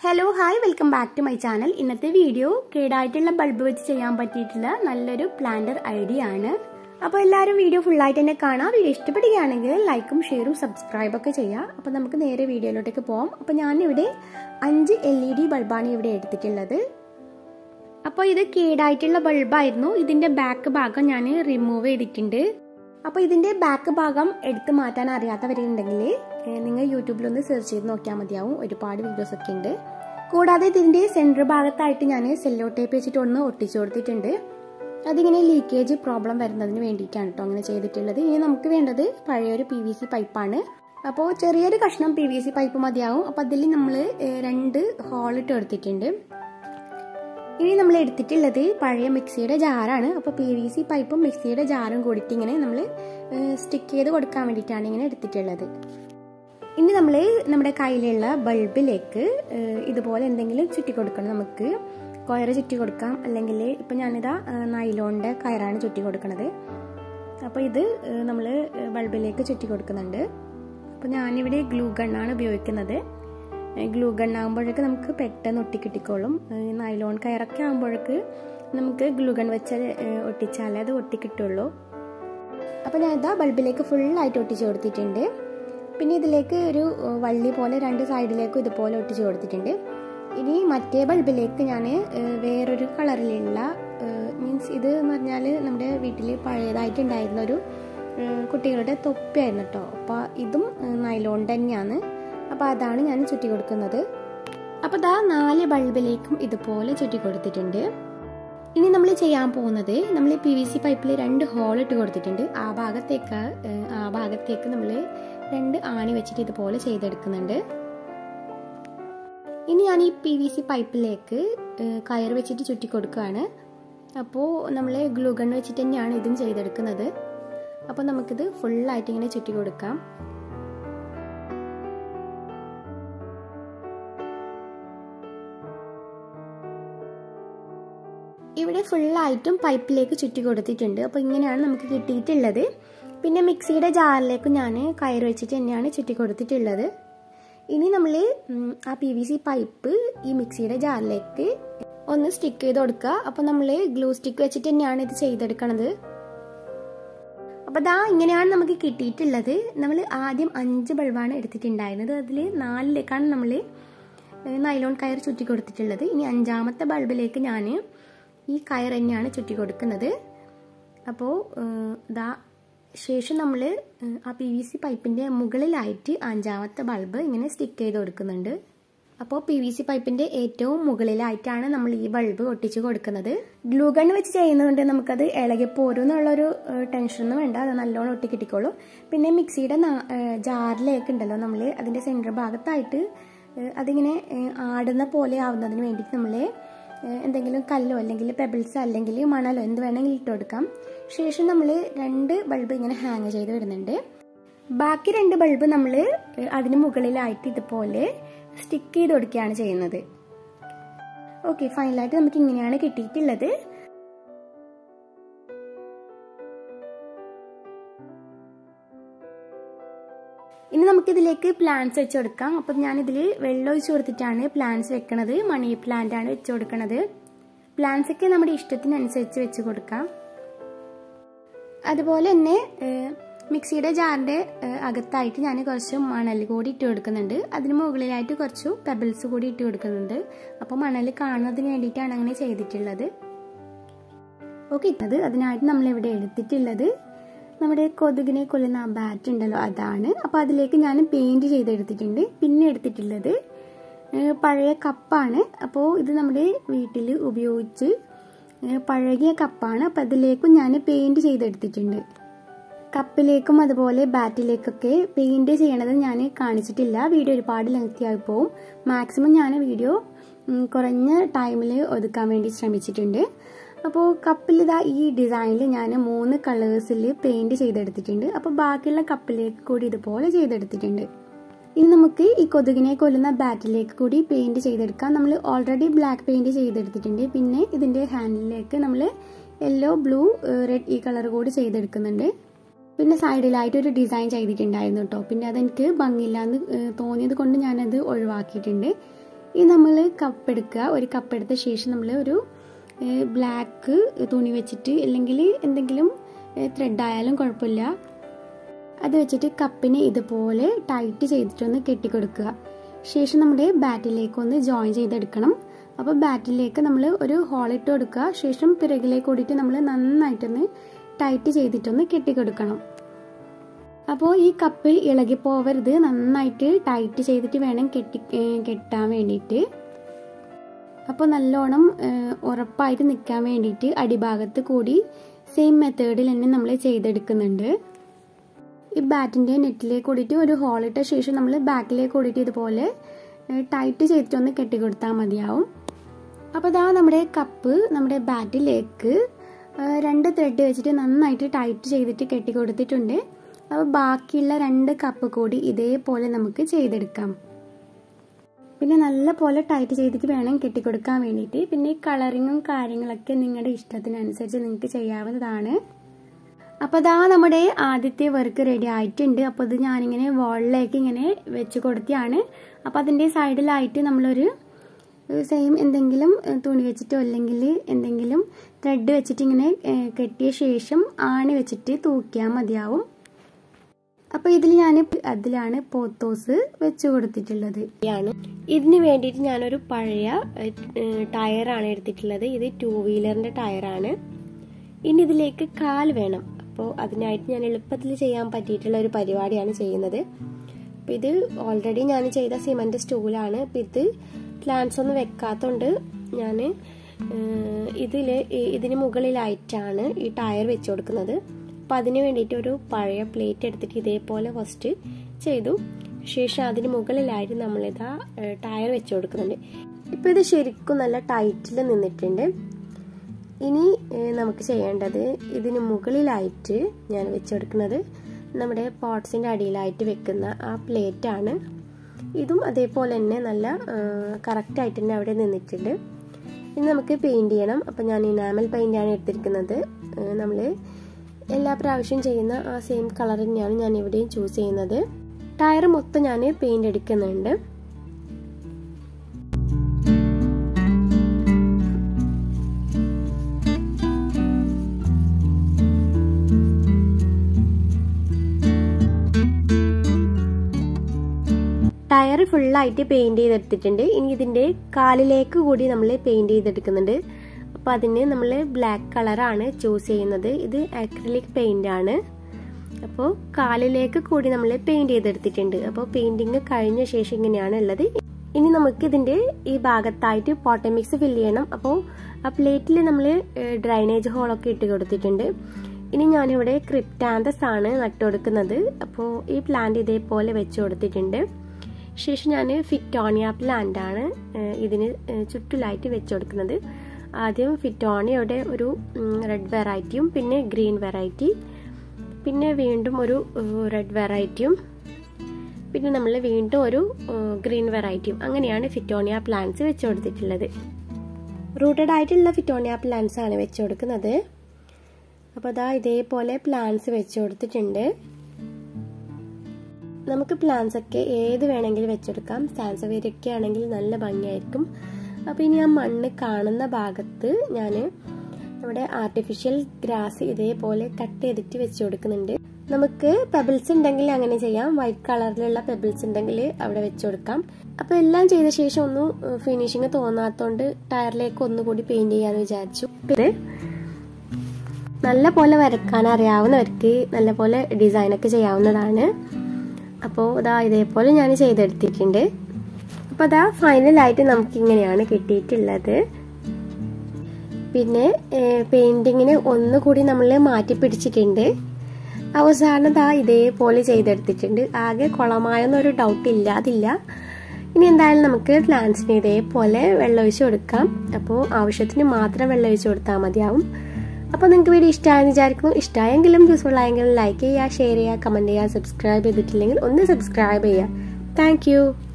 hello hi welcome back to my channel ഇന്നത്തെ video കേടായിട്ടുള്ള bulb വെച്ച് ചെയ്യാൻ പറ്റിയിട്ടുള്ള നല്ലൊരു പ്ലാന്റർ ഐഡിയ ആണ് അപ്പോൾ എല്ലാവരും വീഡിയോ ഫുള്ളായിട്ട് തന്നെ കാണാം വീഡിയോ ഇഷ്ടപ്പെടുകയാണെങ്കിൽ ലൈക്കും ഷെയറും സബ്സ്ക്രൈബ് ഒക്കെ ചെയ്യാം അപ്പോൾ നമുക്ക് നേരെ വീഡിയോയിലോട്ടേക്ക് പോകാം അപ്പോൾ ഞാനിവിടെ അഞ്ച് എൽ ഇ ഡി ബൾബാണ് ഇവിടെ എടുത്തിട്ടുള്ളത് അപ്പോൾ ഇത് കേടായിട്ടുള്ള ബൾബായിരുന്നു ഇതിൻ്റെ ബാക്ക് ഭാഗം ഞാൻ റിമൂവ് ചെയ്തിട്ടുണ്ട് അപ്പോൾ ഇതിൻ്റെ ബാക്ക് ഭാഗം എടുത്തു മാറ്റാൻ അറിയാത്തവരുണ്ടെങ്കിൽ നിങ്ങൾ യൂട്യൂബിലൊന്ന് സെർച്ച് ചെയ്ത് നോക്കിയാൽ മതിയാവും ഒരുപാട് വീഡിയോസ് ഒക്കെ ഉണ്ട് കൂടാതെ ഇതിൻ്റെ സെൻറ്റർ ഭാഗത്തായിട്ട് ഞാൻ സെല്ലോ ടേപ്പ് വെച്ചിട്ട് ഒന്ന് ഒട്ടിച്ചു കൊടുത്തിട്ടുണ്ട് അതിങ്ങനെ ലീക്കേജ് പ്രോബ്ലം വരുന്നതിന് വേണ്ടിയിട്ടാണ് കേട്ടോ അങ്ങനെ ചെയ്തിട്ടുള്ളത് ഇനി നമുക്ക് വേണ്ടത് പഴയൊരു പി വി സി പൈപ്പാണ് അപ്പോൾ ചെറിയൊരു കഷ്ണം പി വി സി പൈപ്പ് മതിയാവും അപ്പോൾ അതിൽ നമ്മൾ രണ്ട് ഹോളിട്ട് എടുത്തിട്ടുണ്ട് ഇനി നമ്മൾ എടുത്തിട്ടുള്ളത് പഴയ മിക്സിയുടെ ജാറാണ് അപ്പോൾ പി വി സി പൈപ്പും മിക്സിയുടെ ജാറും കൂടിയിട്ട് ഇങ്ങനെ നമ്മൾ സ്റ്റിക്ക് ചെയ്ത് കൊടുക്കാൻ വേണ്ടിയിട്ടാണ് ഇങ്ങനെ എടുത്തിട്ടുള്ളത് ഇനി നമ്മൾ നമ്മുടെ കയ്യിലുള്ള ബൾബിലേക്ക് ഇതുപോലെ എന്തെങ്കിലും ചുറ്റി കൊടുക്കണം നമുക്ക് കൊയറ് ചുറ്റി കൊടുക്കാം അല്ലെങ്കിൽ ഇപ്പം ഞാനിതാ നൈലോണിൻ്റെ കയറാണ് ചുറ്റി കൊടുക്കുന്നത് അപ്പോൾ ഇത് നമ്മൾ ബൾബിലേക്ക് ചുറ്റി കൊടുക്കുന്നുണ്ട് അപ്പോൾ ഞാനിവിടെ ഗ്ലൂ ഗണ്ണാണ് ഉപയോഗിക്കുന്നത് ഗ്ലൂ ഗൺ ആകുമ്പോഴേക്ക് നമുക്ക് പെട്ടെന്ന് ഒട്ടിക്കിട്ടിക്കോളും നൈലോൺ കയറൊക്കെ ആകുമ്പോഴേക്ക് നമുക്ക് ഗ്ലൂ ഗൺ വെച്ച് ഒട്ടിച്ചാലേ അത് ഒട്ടിക്കിട്ടുള്ളൂ അപ്പോൾ ഞാൻ ഇതാ ബൾബിലേക്ക് ഫുള്ളായിട്ട് ഒട്ടിച്ച് കൊടുത്തിട്ടുണ്ട് പിന്നെ ഇതിലേക്ക് ഒരു വള്ളി പോലെ രണ്ട് സൈഡിലേക്കും ഇതുപോലെ ഒട്ടിച്ച് കൊടുത്തിട്ടുണ്ട് ഇനി മറ്റേ ബൾബിലേക്ക് ഞാൻ വേറൊരു കളറിലുള്ള മീൻസ് ഇത് എന്ന് പറഞ്ഞാൽ നമ്മുടെ വീട്ടിൽ പഴയതായിട്ടുണ്ടായിരുന്ന ഒരു കുട്ടികളുടെ തൊപ്പിയായിരുന്നു കേട്ടോ അപ്പോൾ ഇതും നൈലോൺ തന്നെയാണ് അപ്പോൾ അതാണ് ഞാൻ ചുറ്റി കൊടുക്കുന്നത് അപ്പോൾ ദാ നാല് ബൾബിലേക്കും ഇതുപോലെ ചുറ്റി കൊടുത്തിട്ടുണ്ട് ഇനി നമ്മൾ ചെയ്യാൻ പോകുന്നത് നമ്മൾ പി വി സി പൈപ്പിൽ രണ്ട് ഹോൾ ഇട്ട് കൊടുത്തിട്ടുണ്ട് ആ ഭാഗത്തേക്ക് ആ ഭാഗത്തേക്ക് നമ്മൾ രണ്ട് ആണി വെച്ചിട്ട് ഇതുപോലെ ചെയ്തെടുക്കുന്നുണ്ട് ഇനി ഞാൻ ഈ പി വി സി പൈപ്പിലേക്ക് കയർ വെച്ചിട്ട് ചുറ്റി കൊടുക്കുകയാണ് അപ്പോൾ നമ്മൾ ഗ്ലൂ ഗൺ വെച്ചിട്ട് തന്നെയാണ് ഇതും ചെയ്തെടുക്കുന്നത് അപ്പോൾ നമുക്കിത് ഫുള്ളായിട്ട് ഇങ്ങനെ ചുറ്റി കൊടുക്കാം ഇവിടെ ഫുള്ളായിട്ടും പൈപ്പിലേക്ക് ചുറ്റി കൊടുത്തിട്ടുണ്ട് അപ്പോൾ ഇങ്ങനെയാണ് നമുക്ക് കിട്ടിയിട്ടുള്ളത് പിന്നെ മിക്സിയുടെ ജാറിലേക്ക് ഞാൻ കയർ വെച്ചിട്ട് തന്നെയാണ് ചുറ്റി കൊടുത്തിട്ടുള്ളത് ഇനി നമ്മൾ ആ പി വി സി പൈപ്പ് ഈ മിക്സിയുടെ ജാറിലേക്ക് ഒന്ന് സ്റ്റിക്ക് ചെയ്ത് കൊടുക്കുക അപ്പോൾ നമ്മൾ ഗ്ലൂ സ്റ്റിക്ക് വെച്ചിട്ട് തന്നെയാണ് ഇത് ചെയ്തെടുക്കണത് അപ്പോൾ ദാ ഇങ്ങനെയാണ് നമുക്ക് കിട്ടിയിട്ടുള്ളത് നമ്മൾ ആദ്യം അഞ്ച് ബൾബാണ് എടുത്തിട്ടുണ്ടായിരുന്നത് അതിൽ നാലിലേക്കാണ് നമ്മൾ നൈലോൺ കയർ ചുറ്റി കൊടുത്തിട്ടുള്ളത് ഇനി അഞ്ചാമത്തെ ബൾബിലേക്ക് ഞാൻ ഈ കയർ തന്നെയാണ് ചുറ്റി കൊടുക്കുന്നത് അപ്പോൾ ദാ ശേഷം നമ്മൾ ആ പി വി സി പൈപ്പിൻ്റെ മുകളിലായിട്ട് അഞ്ചാമത്തെ ബൾബ് ഇങ്ങനെ സ്റ്റിക്ക് ചെയ്ത് കൊടുക്കുന്നുണ്ട് അപ്പോൾ പി വി സി പൈപ്പിൻ്റെ ഏറ്റവും മുകളിലായിട്ടാണ് നമ്മൾ ഈ ബൾബ് ഒട്ടിച്ച് കൊടുക്കുന്നത് ഗ്ലൂ ഗൺ വെച്ച് ചെയ്യുന്നതുകൊണ്ട് നമുക്കത് ഇളകിപ്പോരും എന്നുള്ളൊരു ടെൻഷനൊന്നും വേണ്ട അത് നല്ലോണം ഒട്ടി കിട്ടിക്കോളും പിന്നെ മിക്സിയുടെ ജാറിലേക്ക് ഉണ്ടല്ലോ നമ്മൾ അതിൻ്റെ സെൻറ്റർ ഭാഗത്തായിട്ട് അതിങ്ങനെ ആടുന്ന പോലെ ആവുന്നതിന് വേണ്ടിയിട്ട് നമ്മൾ എന്തെങ്കിലും കല്ലോ അല്ലെങ്കിൽ പെബിൾസോ അല്ലെങ്കിൽ മണലോ എന്ത് വേണമെങ്കിലും ഇട്ട് കൊടുക്കാം ശേഷം നമ്മൾ രണ്ട് ബൾബ് ഇങ്ങനെ ഹാങ് ചെയ്ത് വരുന്നുണ്ട് ബാക്കി രണ്ട് ബൾബ് നമ്മൾ അതിന് മുകളിലായിട്ട് ഇതുപോലെ സ്റ്റിക്ക് ചെയ്ത് കൊടുക്കുകയാണ് ചെയ്യുന്നത് ഓക്കെ ഫൈനലായിട്ട് നമുക്ക് ഇങ്ങനെയാണ് കിട്ടിയിട്ടുള്ളത് ഇനി നമുക്കിതിലേക്ക് പ്ലാന്റ്സ് വെച്ച് കൊടുക്കാം അപ്പം ഞാനിതിൽ വെള്ളം ഒഴിച്ച് കൊടുത്തിട്ടാണ് പ്ലാന്റ്സ് വെക്കണത് മണി പ്ലാന്റ് ആണ് വെച്ച് കൊടുക്കണത് പ്ലാന്റ്സ് ഒക്കെ നമ്മുടെ ഇഷ്ടത്തിനനുസരിച്ച് വെച്ച് കൊടുക്കാം അതുപോലെ തന്നെ മിക്സിയുടെ ജാറിൻ്റെ അകത്തായിട്ട് ഞാൻ കുറച്ച് മണൽ കൂടി ഇട്ട് കൊടുക്കുന്നുണ്ട് അതിന് മുകളിലായിട്ട് കുറച്ച് പെബിൾസ് കൂടി ഇട്ട് കൊടുക്കുന്നുണ്ട് അപ്പോൾ മണൽ കാണുന്നതിന് വേണ്ടിയിട്ടാണ് അങ്ങനെ ചെയ്തിട്ടുള്ളത് ഓക്കെ അത് അതിനായിട്ട് നമ്മളിവിടെ എടുത്തിട്ടുള്ളത് നമ്മുടെ കൊതുകിനെ കൊല്ലുന്ന ആ ബാറ്റ് ഉണ്ടല്ലോ അതാണ് അപ്പോൾ അതിലേക്ക് ഞാൻ പെയിൻറ് ചെയ്തെടുത്തിട്ടുണ്ട് പിന്നെ എടുത്തിട്ടുള്ളത് പഴയ കപ്പാണ് അപ്പോൾ ഇത് നമ്മുടെ വീട്ടിൽ ഉപയോഗിച്ച് പഴകിയ കപ്പാണ് അപ്പോൾ അതിലേക്കും ഞാൻ പെയിൻറ് ചെയ്തെടുത്തിട്ടുണ്ട് കപ്പിലേക്കും അതുപോലെ ബാറ്റിലേക്കൊക്കെ പെയിൻറ് ചെയ്യണത് ഞാൻ കാണിച്ചിട്ടില്ല വീഡിയോ ഒരുപാട് ലെങ്തി ആയി പോവും മാക്സിമം ഞാൻ വീഡിയോ കുറഞ്ഞ ടൈമിൽ ഒതുക്കാൻ വേണ്ടി ശ്രമിച്ചിട്ടുണ്ട് അപ്പോൾ കപ്പിൽ ഇതാ ഈ ഡിസൈനിൽ ഞാൻ മൂന്ന് കളേഴ്സിൽ പെയിൻറ് ചെയ്തെടുത്തിട്ടുണ്ട് അപ്പോൾ ബാക്കിയുള്ള കപ്പിലേക്ക് കൂടി ഇതുപോലെ ചെയ്തെടുത്തിട്ടുണ്ട് ഇനി നമുക്ക് ഈ കൊതുകിനെ കൊല്ലുന്ന ബാറ്റിലേക്ക് കൂടി പെയിൻറ് ചെയ്തെടുക്കാം നമ്മൾ ഓൾറെഡി ബ്ലാക്ക് പെയിൻറ് ചെയ്തെടുത്തിട്ടുണ്ട് പിന്നെ ഇതിൻ്റെ ഹാൻഡിലേക്ക് നമ്മൾ യെല്ലോ ബ്ലൂ റെഡ് ഈ കളർ കൂടി ചെയ്തെടുക്കുന്നുണ്ട് പിന്നെ സൈഡിലായിട്ട് ഒരു ഡിസൈൻ ചെയ്തിട്ടുണ്ടായിരുന്നു കേട്ടോ പിന്നെ അതെനിക്ക് ഭംഗിയില്ലാന്ന് തോന്നിയത് കൊണ്ട് ഞാനത് ഒഴിവാക്കിയിട്ടുണ്ട് ഈ നമ്മൾ കപ്പ് എടുക്കുക ഒരു കപ്പ് എടുത്ത ശേഷം നമ്മൾ ഒരു ബ്ലാക്ക് തുണി വെച്ചിട്ട് അല്ലെങ്കിൽ എന്തെങ്കിലും ത്രെഡ് ആയാലും കുഴപ്പമില്ല അത് വെച്ചിട്ട് കപ്പിനെ ഇതുപോലെ ടൈറ്റ് ചെയ്തിട്ടൊന്ന് കെട്ടിക്കൊടുക്കുക ശേഷം നമ്മുടെ ബാറ്റിലേക്ക് ഒന്ന് ജോയിൻ ചെയ്തെടുക്കണം അപ്പോൾ ബാറ്റിലേക്ക് നമ്മൾ ഒരു ഹോളിട്ട് കൊടുക്കുക ശേഷം പിറകിലേക്ക് ഓടിയിട്ട് നമ്മൾ നന്നായിട്ടൊന്ന് ടൈറ്റ് ചെയ്തിട്ടൊന്ന് കെട്ടിക്കൊടുക്കണം അപ്പോൾ ഈ കപ്പ് ഇളകി പോവരുത് നന്നായിട്ട് ടൈറ്റ് ചെയ്തിട്ട് വേണം കെട്ടി കെട്ടാൻ വേണ്ടിയിട്ട് അപ്പോൾ നല്ലോണം ഉറപ്പായിട്ട് നിൽക്കാൻ വേണ്ടിയിട്ട് അടിഭാഗത്ത് കൂടി സെയിം മെത്തേഡിൽ തന്നെ നമ്മൾ ചെയ്തെടുക്കുന്നുണ്ട് ഈ ബാറ്റിൻ്റെ നെറ്റിലേക്ക് കൂടിയിട്ട് ഒരു ഹോളിട്ട ശേഷം നമ്മൾ ബാക്കിലേക്ക് കൂടിയിട്ട് ഇതുപോലെ ടൈറ്റ് ചെയ്തിട്ടൊന്ന് കെട്ടിക്കൊടുത്താൽ മതിയാവും അപ്പോൾ ഇതാ നമ്മുടെ കപ്പ് നമ്മുടെ ബാറ്റിലേക്ക് രണ്ട് ത്രെഡ് വെച്ചിട്ട് നന്നായിട്ട് ടൈറ്റ് ചെയ്തിട്ട് കെട്ടിക്കൊടുത്തിട്ടുണ്ട് അപ്പോൾ ബാക്കിയുള്ള രണ്ട് കപ്പ് കൂടി ഇതേപോലെ നമുക്ക് ചെയ്തെടുക്കാം പിന്നെ നല്ല പോലെ ടൈറ്റ് ചെയ്തിട്ട് വേണം കെട്ടിക്കൊടുക്കാൻ വേണ്ടിയിട്ട് പിന്നെ ഈ കളറിങ്ങും കാര്യങ്ങളൊക്കെ നിങ്ങളുടെ ഇഷ്ടത്തിനനുസരിച്ച് നിങ്ങൾക്ക് ചെയ്യാവുന്നതാണ് അപ്പോൾ അതാ നമ്മുടെ ആദ്യത്തെ വർക്ക് റെഡി ആയിട്ടുണ്ട് അപ്പോൾ ഇത് ഞാനിങ്ങനെ വോളിലേക്ക് ഇങ്ങനെ വെച്ച് കൊടുത്തിയാണ് അപ്പോൾ അതിൻ്റെ സൈഡിലായിട്ട് നമ്മളൊരു സെയിം എന്തെങ്കിലും തുണി വെച്ചിട്ടോ അല്ലെങ്കിൽ എന്തെങ്കിലും ത്രെഡ് വെച്ചിട്ട് ഇങ്ങനെ കെട്ടിയ ശേഷം ആണി വെച്ചിട്ട് തൂക്കിയാൽ മതിയാവും അപ്പോൾ ഇതിൽ ഞാൻ അതിലാണ് പോത്തോസ് വെച്ച് കൊടുത്തിട്ടുള്ളത് ഇതിന് വേണ്ടിയിട്ട് ഞാനൊരു പഴയ ടയറാണ് എടുത്തിട്ടുള്ളത് ഇത് ടൂ വീലറിൻ്റെ ടയറാണ് ഇനി ഇതിലേക്ക് കാൽ വേണം അപ്പോൾ അതിനായിട്ട് ഞാൻ എളുപ്പത്തിൽ ചെയ്യാൻ പറ്റിയിട്ടുള്ള ഒരു പരിപാടിയാണ് ചെയ്യുന്നത് അപ്പോൾ ഇത് ഓൾറെഡി ഞാൻ ചെയ്ത സിമൻറ്റ് സ്റ്റൂലാണ് അപ്പോൾ ഇത് പ്ലാന്റ്സ് ഒന്നും വെക്കാത്തതുകൊണ്ട് ഞാൻ ഇതിൽ ഇതിന് മുകളിലായിട്ടാണ് ഈ ടയർ വെച്ച് കൊടുക്കുന്നത് അപ്പോൾ അതിന് വേണ്ടിയിട്ട് ഒരു പഴയ പ്ലേറ്റ് എടുത്തിട്ട് ഇതേപോലെ ഫസ്റ്റ് ചെയ്തു ശേഷം അതിന് മുകളിലായിട്ട് നമ്മളിതാ ടയർ വെച്ച് കൊടുക്കുന്നുണ്ട് ഇപ്പോൾ ഇത് ശരിക്കും നല്ല ടൈറ്റിൽ നിന്നിട്ടുണ്ട് ഇനി നമുക്ക് ചെയ്യേണ്ടത് ഇതിന് മുകളിലായിട്ട് ഞാൻ വെച്ചെടുക്കുന്നത് നമ്മുടെ പോട്ട്സിൻ്റെ അടിയിലായിട്ട് വെക്കുന്ന ആ പ്ലേറ്റാണ് ഇതും അതേപോലെ തന്നെ നല്ല കറക്റ്റായിട്ട് തന്നെ അവിടെ നിന്നിട്ടുണ്ട് ഇനി നമുക്ക് പെയിൻറ് ചെയ്യണം അപ്പം ഞാൻ ഇനാമൽ പെയിൻ്റാണ് എടുത്തിരിക്കുന്നത് നമ്മൾ എല്ലാ പ്രാവശ്യം ചെയ്യുന്ന ആ സെയിം കളർ തന്നെയാണ് ഞാൻ ഇവിടെയും ചൂസ് ചെയ്യുന്നത് ടയർ മൊത്തം ഞാൻ പെയിൻ്റ് അടിക്കുന്നുണ്ട് ടയർ ഫുള്ളായിട്ട് പെയിൻറ് ചെയ്തെടുത്തിട്ടുണ്ട് ഇനി ഇതിൻ്റെ കാലിലേക്ക് കൂടി നമ്മൾ പെയിൻറ് ചെയ്തെടുക്കുന്നുണ്ട് അപ്പോൾ അതിന് നമ്മൾ ബ്ലാക്ക് കളറാണ് ചൂസ് ചെയ്യുന്നത് ഇത് ആക്രിലിക് പെയിൻ്റ് ആണ് അപ്പോൾ കാലിലേക്ക് കൂടി നമ്മൾ പെയിൻറ് ചെയ്തെടുത്തിട്ടുണ്ട് അപ്പോൾ പെയിൻറ്റിങ് കഴിഞ്ഞ ശേഷം ഇങ്ങനെയാണ് ഉള്ളത് ഇനി നമുക്ക് ഇതിൻ്റെ ഈ ഭാഗത്തായിട്ട് പോട്ട മിക്സ് ഫില്ല് ചെയ്യണം അപ്പോൾ ആ പ്ലേറ്റിൽ നമ്മൾ ഡ്രൈനേജ് ഹോളൊക്കെ ഇട്ട് കൊടുത്തിട്ടുണ്ട് ഇനി ഞാനിവിടെ ക്രിപ്റ്റാന്തസ് ആണ് നട്ടുകൊടുക്കുന്നത് അപ്പോൾ ഈ പ്ലാന്റ് ഇതേപോലെ വെച്ച് കൊടുത്തിട്ടുണ്ട് ശേഷം ഞാൻ ഫിറ്റോണിയ പ്ലാന്റ് ആണ് ഇതിന് ചുറ്റിലായിട്ട് വെച്ച് കൊടുക്കുന്നത് ആദ്യം ഫിറ്റോണിയയുടെ ഒരു റെഡ് വെറൈറ്റിയും പിന്നെ ഗ്രീൻ വെറൈറ്റി പിന്നെ വീണ്ടും ഒരു റെഡ് വെറൈറ്റിയും പിന്നെ നമ്മൾ വീണ്ടും ഒരു ഗ്രീൻ വെറൈറ്റിയും അങ്ങനെയാണ് ഫിറ്റോണിയ പ്ലാന്റ്സ് വെച്ച് കൊടുത്തിട്ടുള്ളത് റൂട്ടഡ് ആയിട്ടുള്ള ഫിറ്റോണിയ പ്ലാന്റ്സ് ആണ് വെച്ച് കൊടുക്കുന്നത് അപ്പോൾ അതാ ഇതേപോലെ പ്ലാന്റ്സ് വെച്ച് കൊടുത്തിട്ടുണ്ട് നമുക്ക് പ്ലാന്റ്സ് ഒക്കെ ഏത് വേണമെങ്കിലും വെച്ചെടുക്കാം സാൻസവേരിയൊക്കെ ആണെങ്കിൽ നല്ല ഭംഗിയായിരിക്കും അപ്പോൾ ഇനി ആ മണ്ണ് കാണുന്ന ഭാഗത്ത് ഞാൻ നമ്മുടെ ആർട്ടിഫിഷ്യൽ ഗ്രാസ് ഇതേപോലെ കട്ട് ചെയ്തിട്ട് വെച്ച് കൊടുക്കുന്നുണ്ട് നമുക്ക് പെബിൾസ് ഉണ്ടെങ്കിൽ അങ്ങനെ ചെയ്യാം വൈറ്റ് കളറിലുള്ള പെബിൾസ് ഉണ്ടെങ്കിൽ അവിടെ വെച്ച് കൊടുക്കാം അപ്പോൾ എല്ലാം ചെയ്ത ശേഷം ഒന്ന് ഫിനിഷിങ് തോന്നാത്തോണ്ട് ടയറിലേക്ക് ഒന്നുകൂടി പെയിന്റ് ചെയ്യാന്ന് വിചാരിച്ചു ഇത് നല്ല പോലെ വരക്കാൻ അറിയാവുന്നവർക്ക് നല്ല പോലെ ഡിസൈനൊക്കെ ചെയ്യാവുന്നതാണ് അപ്പോൾ ഇതാ ഇതേപോലെ ഞാൻ ചെയ്തെടുത്തിട്ടുണ്ട് അപ്പോൾ അതാ ഫൈനലായിട്ട് നമുക്ക് ഇങ്ങനെയാണ് കിട്ടിയിട്ടുള്ളത് പിന്നെ പെയിൻറ്റിങ്ങിന് ഒന്നുകൂടി നമ്മൾ മാറ്റി പിടിച്ചിട്ടുണ്ട് അവസാനം ദാ ഇതേപോലെ ചെയ്തെടുത്തിട്ടുണ്ട് ആകെ കുളമായെന്നൊരു ഡൗട്ട് ഇല്ലാതില്ല ഇനി എന്തായാലും നമുക്ക് പ്ലാന്റ്സിന് ഇതേപോലെ വെള്ളമൊഴിച്ച് കൊടുക്കാം അപ്പോൾ ആവശ്യത്തിന് മാത്രം വെള്ളമൊഴിച്ച് കൊടുത്താൽ മതിയാവും അപ്പോൾ നിങ്ങൾക്ക് വീഡിയോ ഇഷ്ടമായെന്ന് വിചാരിക്കുന്നു ഇഷ്ടമായെങ്കിലും യൂസ്ഫുൾ ആയെങ്കിലും ലൈക്ക് ചെയ്യുക ഷെയർ ചെയ്യുക കമൻറ്റ് ചെയ്യുക സബ്സ്ക്രൈബ് ചെയ്തിട്ടില്ലെങ്കിൽ ഒന്ന് സബ്സ്ക്രൈബ് ചെയ്യുക താങ്ക്